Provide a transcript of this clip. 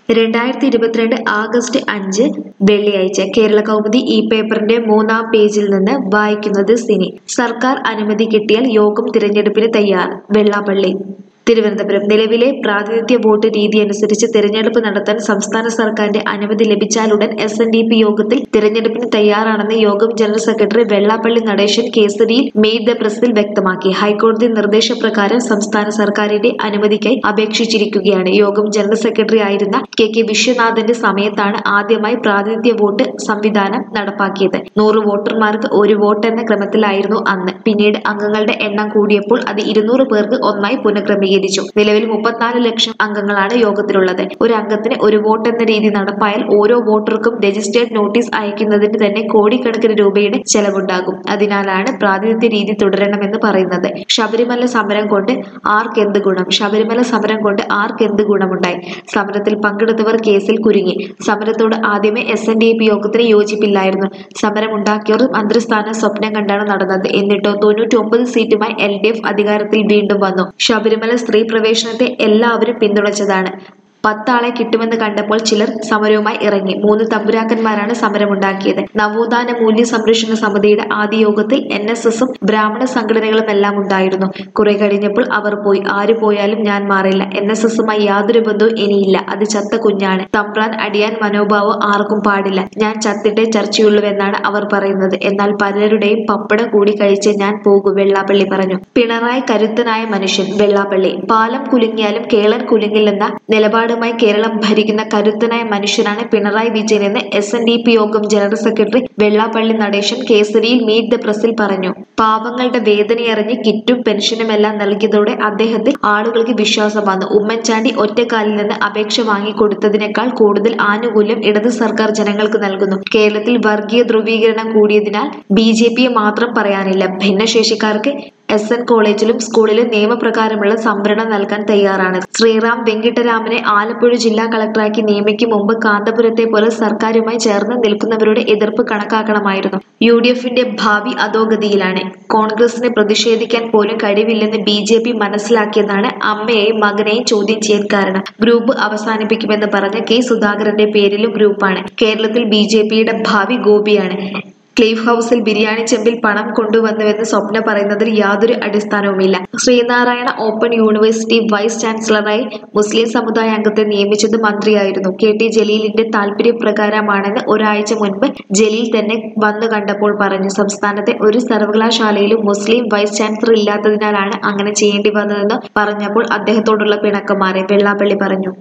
രണ്ടായിരത്തി ഇരുപത്തിരണ്ട് ആഗസ്റ്റ് അഞ്ച് വെള്ളിയാഴ്ച കേരള കൗമുദി ഈ പേപ്പറിന്റെ മൂന്നാം പേജിൽ നിന്ന് വായിക്കുന്നത് സിനി സർക്കാർ അനുമതി കിട്ടിയാൽ യോഗം തിരഞ്ഞെടുപ്പിന് തയ്യാർ വെള്ളാപ്പള്ളി തിരുവനന്തപുരം നിലവിലെ പ്രാതിനിധ്യ വോട്ട് രീതി അനുസരിച്ച് തിരഞ്ഞെടുപ്പ് നടത്താൻ സംസ്ഥാന സർക്കാരിന്റെ അനുമതി ലഭിച്ചാലുടൻ എസ് എൻ ഡി പി യോഗത്തിൽ തിരഞ്ഞെടുപ്പിന് തയ്യാറാണെന്ന് യോഗം ജനറൽ സെക്രട്ടറി വെള്ളാപ്പള്ളി നടേശൻ കേസരിയിൽ മെയ്ഡ് ദ പ്രസിൽ വ്യക്തമാക്കി ഹൈക്കോടതി നിർദ്ദേശപ്രകാരം സംസ്ഥാന സർക്കാരിന്റെ അനുമതിക്കായി അപേക്ഷിച്ചിരിക്കുകയാണ് യോഗം ജനറൽ സെക്രട്ടറി ആയിരുന്ന കെ കെ വിശ്വനാഥന്റെ സമയത്താണ് ആദ്യമായി പ്രാതിനിധ്യ വോട്ട് സംവിധാനം നടപ്പാക്കിയത് നൂറ് വോട്ടർമാർക്ക് ഒരു വോട്ട് എന്ന ക്രമത്തിലായിരുന്നു അന്ന് പിന്നീട് അംഗങ്ങളുടെ എണ്ണം കൂടിയപ്പോൾ അത് ഇരുന്നൂറ് പേർക്ക് ഒന്നായി പുനഃക്രമീകരിച്ചു നിലവിൽ മുപ്പത്തിനാല് ലക്ഷം അംഗങ്ങളാണ് യോഗത്തിലുള്ളത് ഒരു അംഗത്തിന് ഒരു വോട്ട് എന്ന രീതി നടപ്പായാൽ ഓരോ വോട്ടർക്കും രജിസ്റ്റേർഡ് നോട്ടീസ് അയക്കുന്നതിന് തന്നെ കോടിക്കണക്കിന് രൂപയുടെ ചെലവുണ്ടാകും അതിനാലാണ് പ്രാതിനിധ്യ രീതി തുടരണമെന്ന് പറയുന്നത് ശബരിമല സമരം കൊണ്ട് ആർക്കെന്ത് ഗുണം ശബരിമല സമരം കൊണ്ട് ആർക്കെന്ത് ഗുണമുണ്ടായി സമരത്തിൽ പങ്കെടുത്തവർ കേസിൽ കുരുങ്ങി സമരത്തോട് ആദ്യമേ എസ് എൻ ഡി പി യോഗത്തിന് യോജിപ്പില്ലായിരുന്നു സമരം ഉണ്ടാക്കിയവർ മന്ത്രിസ്ഥാനം സ്വപ്നം കണ്ടാണ് നടന്നത് എന്നിട്ടോ തൊണ്ണൂറ്റി ഒമ്പത് സീറ്റുമായി എൽ ഡി എഫ് അധികാരത്തിൽ വീണ്ടും വന്നു ശബരിമല സ്ത്രീ പ്രവേശനത്തെ എല്ലാവരും പിന്തുണച്ചതാണ് പത്താളെ കിട്ടുമെന്ന് കണ്ടപ്പോൾ ചിലർ സമരവുമായി ഇറങ്ങി മൂന്ന് തമ്പുരാക്കന്മാരാണ് സമരമുണ്ടാക്കിയത് നവോത്ഥാന മൂല്യ സംരക്ഷണ സമിതിയുടെ ആദ്യ യോഗത്തിൽ എൻ എസ് എസും ബ്രാഹ്മണ സംഘടനകളും എല്ലാം ഉണ്ടായിരുന്നു കുറെ കഴിഞ്ഞപ്പോൾ അവർ പോയി ആര് പോയാലും ഞാൻ മാറില്ല എൻ എസ് എസുമായി യാതൊരു ബന്ധവും ഇനിയില്ല അത് ചത്ത കുഞ്ഞാണ് തമ്പ്രാൻ അടിയാൻ മനോഭാവം ആർക്കും പാടില്ല ഞാൻ ചത്തിട്ടേ ചർച്ചയുള്ളൂവെന്നാണ് അവർ പറയുന്നത് എന്നാൽ പലരുടെയും പപ്പടം കൂടി കഴിച്ച് ഞാൻ പോകൂ വെള്ളാപ്പള്ളി പറഞ്ഞു പിണറായി കരുത്തനായ മനുഷ്യൻ വെള്ളാപ്പള്ളി പാലം കുലുങ്ങിയാലും കേളൻ കുലുങ്ങില്ലെന്ന നിലപാടുമായി കേരളം ഭരിക്കുന്ന കരുത്തനായ മനുഷ്യനാണ് പിണറായി വിജയൻ എന്ന് എസ് എൻ ഡി പി യോഗം ജനറൽ സെക്രട്ടറി വെള്ളാപ്പള്ളി നടേശൻ കേസരിയിൽ മീറ്റ് ദ പ്രസിൽ പറഞ്ഞു പാവങ്ങളുടെ വേദനയറിഞ്ഞ് കിറ്റും പെൻഷനുമെല്ലാം നൽകിയതോടെ അദ്ദേഹത്തിൽ ആളുകൾക്ക് വിശ്വാസം വന്നു ഉമ്മൻചാണ്ടി ഒറ്റക്കാലിൽ നിന്ന് അപേക്ഷ വാങ്ങിക്കൊടുത്തതിനേക്കാൾ കൂടുതൽ ആനുകൂല്യം ഇടത് സർക്കാർ ജനങ്ങൾക്ക് നൽകുന്നു കേരളത്തിൽ വർഗീയ ധ്രുവീകരണം കൂടിയതിനാൽ ബി ജെ പിയെ മാത്രം പറയാനില്ല ഭിന്നശേഷിക്കാർക്ക് എസ് എൻ കോളേജിലും സ്കൂളിലും നിയമപ്രകാരമുള്ള സംവരണം നൽകാൻ തയ്യാറാണ് ശ്രീറാം വെങ്കിട്ടരാമനെ ആലപ്പുഴ ജില്ലാ കളക്ടറാക്കി നിയമിക്കും മുമ്പ് കാന്തപുരത്തെ പോലെ സർക്കാരുമായി ചേർന്ന് നിൽക്കുന്നവരുടെ എതിർപ്പ് കണക്കാക്കണമായിരുന്നു യു ഡി എഫിന്റെ ഭാവി അധോഗതിയിലാണ് കോൺഗ്രസിന് പ്രതിഷേധിക്കാൻ പോലും കഴിവില്ലെന്ന് ബി ജെ പി മനസ്സിലാക്കിയതാണ് അമ്മയെയും മകനെയും ചോദ്യം ചെയ്യാൻ കാരണം ഗ്രൂപ്പ് അവസാനിപ്പിക്കുമെന്ന് പറഞ്ഞ കെ സുധാകരന്റെ പേരിലും ഗ്രൂപ്പാണ് കേരളത്തിൽ ബി ജെ പിയുടെ ഭാവി ഗോപിയാണ് ക്ലീഫ് ഹൗസിൽ ബിരിയാണി ചെമ്പിൽ പണം കൊണ്ടുവന്നുവെന്ന് സ്വപ്ന പറയുന്നതിൽ യാതൊരു അടിസ്ഥാനവുമില്ല ശ്രീനാരായണ ഓപ്പൺ യൂണിവേഴ്സിറ്റി വൈസ് ചാൻസലറായി മുസ്ലിം സമുദായ അംഗത്തെ നിയമിച്ചത് മന്ത്രിയായിരുന്നു കെ ടി ജലീലിന്റെ താൽപര്യപ്രകാരമാണെന്ന് ഒരാഴ്ച മുൻപ് ജലീൽ തന്നെ വന്നു കണ്ടപ്പോൾ പറഞ്ഞു സംസ്ഥാനത്തെ ഒരു സർവകലാശാലയിലും മുസ്ലിം വൈസ് ചാൻസലർ ഇല്ലാത്തതിനാലാണ് അങ്ങനെ ചെയ്യേണ്ടി വന്നതെന്ന് പറഞ്ഞപ്പോൾ അദ്ദേഹത്തോടുള്ള പിണക്കം മാറി വെള്ളാപ്പള്ളി പറഞ്ഞു